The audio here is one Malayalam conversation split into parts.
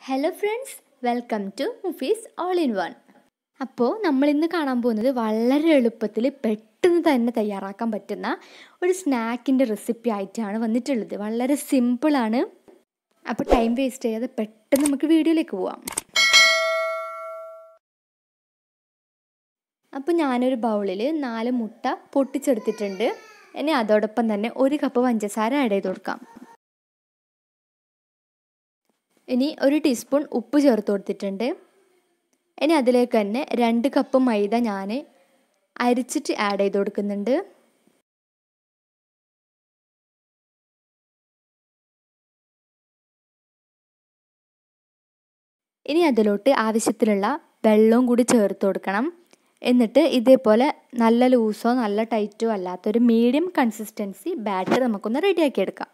hello friends welcome to Mufees all in one അപ്പോൾ നമ്മളിന്ന് കാണാൻ പോകുന്നത് വളരെ എളുപ്പത്തിൽ പെട്ടെന്ന് തന്നെ തയ്യാറാക്കാൻ പറ്റുന്ന ഒരു സ്നാക്കിൻ്റെ റെസിപ്പി ആയിട്ടാണ് വന്നിട്ടുള്ളത് വളരെ സിമ്പിളാണ് അപ്പോൾ ടൈം വേസ്റ്റ് ചെയ്യാതെ പെട്ടെന്ന് നമുക്ക് വീഡിയോയിലേക്ക് പോവാം അപ്പോൾ ഞാനൊരു ബൗളിൽ നാല് മുട്ട പൊട്ടിച്ചെടുത്തിട്ടുണ്ട് ഇനി അതോടൊപ്പം തന്നെ ഒരു കപ്പ് പഞ്ചസാര ആഡ് ചെയ്ത് കൊടുക്കാം ഇനി ഒരു ടീസ്പൂൺ ഉപ്പ് ചേർത്ത് കൊടുത്തിട്ടുണ്ട് ഇനി അതിലേക്ക് തന്നെ രണ്ട് കപ്പ് മൈദ ഞാൻ അരിച്ചിട്ട് ആഡ് ചെയ്ത് കൊടുക്കുന്നുണ്ട് ഇനി അതിലോട്ട് ആവശ്യത്തിനുള്ള വെള്ളവും കൂടി ചേർത്ത് കൊടുക്കണം എന്നിട്ട് ഇതേപോലെ നല്ല ലൂസോ നല്ല ടൈറ്റോ അല്ലാത്തൊരു മീഡിയം കൺസിസ്റ്റൻസി ബാറ്റർ നമുക്കൊന്ന് റെഡിയാക്കി എടുക്കാം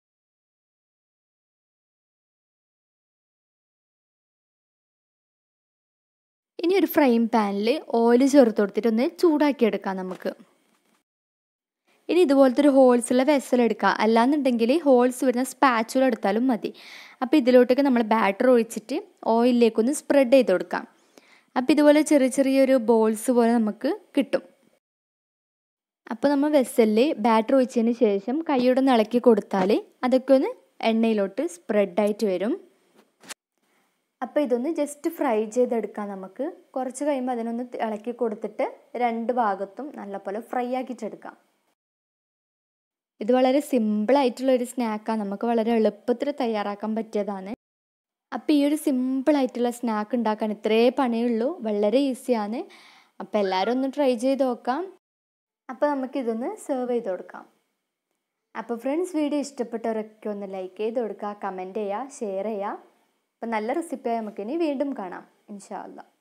ഇനി ഒരു ഫ്രൈം പാനിൽ ഓയിൽ ചേർത്ത് കൊടുത്തിട്ട് ഒന്ന് ചൂടാക്കി എടുക്കാം നമുക്ക് ഇനി ഇതുപോലത്തെ ഒരു ഹോൾസ് ഉള്ള വെസൽ എടുക്കുക അല്ലാന്നുണ്ടെങ്കിൽ ഹോൾസ് വരുന്ന സ്പാച്ചുല എടുത്താലും മതി അപ്പോൾ ഇതിലോട്ടൊക്കെ നമ്മൾ ബാറ്റർ ഒഴിച്ചിട്ട് ഓയിലിലേക്കൊന്ന് സ്പ്രെഡ് ചെയ്ത് കൊടുക്കാം അപ്പോൾ ഇതുപോലെ ചെറിയ ചെറിയൊരു ബോൾസ് പോലെ നമുക്ക് കിട്ടും അപ്പോൾ നമ്മൾ വെസലിൽ ബാറ്റർ ഒഴിച്ചതിന് ശേഷം കൈയോടെ ഒന്ന് ഇളക്കി കൊടുത്താൽ അതൊക്കെ ഒന്ന് എണ്ണയിലോട്ട് സ്പ്രെഡായിട്ട് വരും അപ്പോൾ ഇതൊന്ന് ജസ്റ്റ് ഫ്രൈ ചെയ്തെടുക്കാം നമുക്ക് കുറച്ച് കഴിയുമ്പോൾ അതിനൊന്ന് ഇളക്കി കൊടുത്തിട്ട് രണ്ട് ഭാഗത്തും നല്ലപോലെ ഫ്രൈ ആക്കിയിട്ടെടുക്കാം ഇത് വളരെ സിമ്പിളായിട്ടുള്ള ഒരു സ്നാക്കാണ് നമുക്ക് വളരെ എളുപ്പത്തിൽ തയ്യാറാക്കാൻ പറ്റിയതാണ് അപ്പോൾ ഈ ഒരു സിമ്പിളായിട്ടുള്ള സ്നാക്ക് ഉണ്ടാക്കാൻ ഇത്രേ പണിയുള്ളൂ വളരെ ഈസിയാണ് അപ്പോൾ എല്ലാവരും ഒന്ന് ട്രൈ ചെയ്ത് നോക്കാം അപ്പോൾ നമുക്കിതൊന്ന് സെർവ് ചെയ്ത് കൊടുക്കാം അപ്പോൾ ഫ്രണ്ട്സ് വീഡിയോ ഇഷ്ടപ്പെട്ടവരൊക്കെ ഒന്ന് ലൈക്ക് ചെയ്ത് കൊടുക്കുക കമൻറ്റ് ചെയ്യുക ഷെയർ ചെയ്യുക അപ്പോൾ നല്ല റെസിപ്പിയായി നമുക്കിനി വീണ്ടും കാണാം ഇൻഷാ അല്ലാ